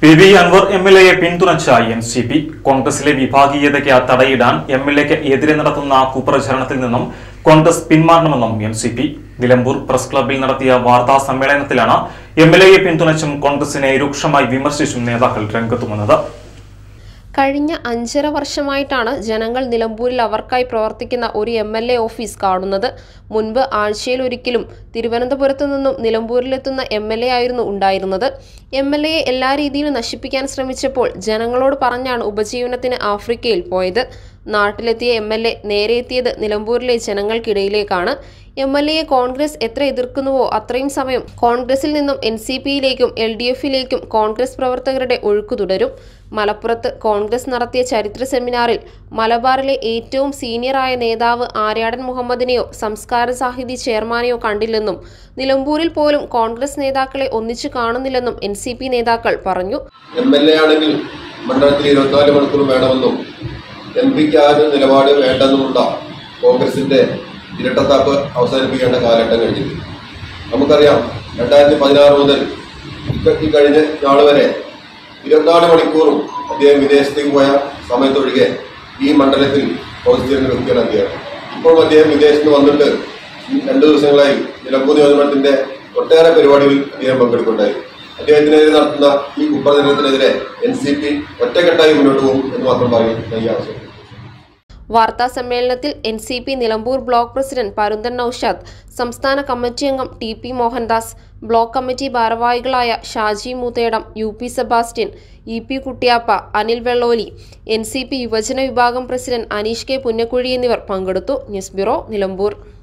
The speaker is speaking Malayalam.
P V Anvar M L എയെ പിന്തുണച്ച എൻ സി പി കോൺഗ്രസിലെ വിഭാഗീയതയ്ക്ക് തടയിടാൻ എം എൽ എക്ക് എതിരെ നടത്തുന്ന കുപ്രചരണത്തിൽ നിന്നും കോൺഗ്രസ് പിന്മാറണമെന്നും N C P Nilambur press ക്ലബിൽ നടത്തിയ വാർത്താ സമ്മേളനത്തിലാണ് എം എൽ എയെ പിന്തുണച്ചും കോൺഗ്രസിനെ രൂക്ഷമായി വിമർശിച്ചും നേതാക്കൾ രംഗത്തു വന്നത് കഴിഞ്ഞ അഞ്ചര വർഷമായിട്ടാണ് ജനങ്ങൾ നിലമ്പൂരിൽ അവർക്കായി പ്രവർത്തിക്കുന്ന ഒരു എം എൽ എ ഓഫീസ് കാണുന്നത് മുൻപ് ആഴ്ചയിലൊരിക്കലും തിരുവനന്തപുരത്തു നിന്നും നിലമ്പൂരിലെത്തുന്ന എം എൽ എ ആയിരുന്നു ഉണ്ടായിരുന്നത് എം എൽ എയെ എല്ലാ രീതിയിലും നശിപ്പിക്കാൻ ശ്രമിച്ചപ്പോൾ ജനങ്ങളോട് പറഞ്ഞാണ് ഉപജീവനത്തിന് ആഫ്രിക്കയിൽ പോയത് നാട്ടിലെത്തിയ എം എൽ എ നേരെ എത്തിയത് നിലമ്പൂരിലെ ജനങ്ങൾക്കിടയിലേക്കാണ് എം എൽ എയെ കോൺഗ്രസ് എത്ര എതിർക്കുന്നുവോ അത്രയും സമയം കോൺഗ്രസിൽ നിന്നും എൻ സി പിയിലേക്കും എൽ ഡി എഫിലേക്കും കോൺഗ്രസ് പ്രവർത്തകരുടെ ഒഴുക്കു തുടരും മലപ്പുറത്ത് കോൺഗ്രസ് നടത്തിയ ചരിത്ര സെമിനാറിൽ മലബാറിലെ ഏറ്റവും സീനിയറായ നേതാവ് ആര്യാടൻ മുഹമ്മദിനെയോ സംസ്കാര സാഹിതി ചെയർമാനെയോ കണ്ടില്ലെന്നും നിലമ്പൂരിൽ പോലും കോൺഗ്രസ് നേതാക്കളെ ഒന്നിച്ചു കാണുന്നില്ലെന്നും എൻ സി പി നേതാക്കൾ പറഞ്ഞു എം എൽ എ ആണെങ്കിൽ മണ്ഡലത്തിൽ ഇരുപത്തിനാല് മണിക്കൂർ വേണമെന്നും എം പിക്ക് ആ ഒരു നിലപാട് വേണ്ടെന്നുമുള്ള കോൺഗ്രസിന്റെ ഇരട്ടത്താപ്പ് അവസാനിപ്പിക്കേണ്ട കാലഘട്ടം കഴിഞ്ഞിട്ട് നമുക്കറിയാം രണ്ടായിരത്തി പതിനാറ് മുതൽ ഇക്ക- ഈ കഴിഞ്ഞ നാൾ വരെ ഇരുപത്തിനാല് മണിക്കൂറും അദ്ദേഹം വിദേശത്തേക്ക് പോയ സമയത്തൊഴികെ ഈ മണ്ഡലത്തിൽ പ്രവർത്തിച്ചിരുന്ന വ്യക്തിയാണ് അദ്ദേഹം ഇപ്പോഴും അദ്ദേഹം വിദേശത്ത് നിന്ന് വന്നിട്ട് ഈ രണ്ടു ദിവസങ്ങളായി നിലമ്പൂർ നിയോജകമണ്ഡലത്തിന്റെ ഒട്ടേറെ പരിപാടികളിൽ അദ്ദേഹം പങ്കെടുക്കുന്നുണ്ടായി അദ്ദേഹത്തിനെതിരെ നടത്തുന്ന ഈ കുപ്രചരണത്തിനെതിരെ എൻ സി പി ഒറ്റക്കെട്ടായി മുന്നോട്ട് പോകും എന്ന് മാത്രം പറയും ഈ ആവശ്യം വാർത്താ സമ്മേളനത്തിൽ N C P Nilambur block president Parunthan Naushad സംസ്ഥാന കമ്മിറ്റി അംഗം T P Mohandas block committee ഭാരവാഹികളായ Shaji Moothedam U P Sebastian E P Kuttiyappa Anil Velloli N C P യുവജന വിഭാഗം പ്രസിഡന്റ് അനീഷ് കെ പുന്നക്കുഴി എന്നിവർ പങ്കെടുത്തു ന്യൂസ് ബ്യൂറോ നിലമ്പൂർ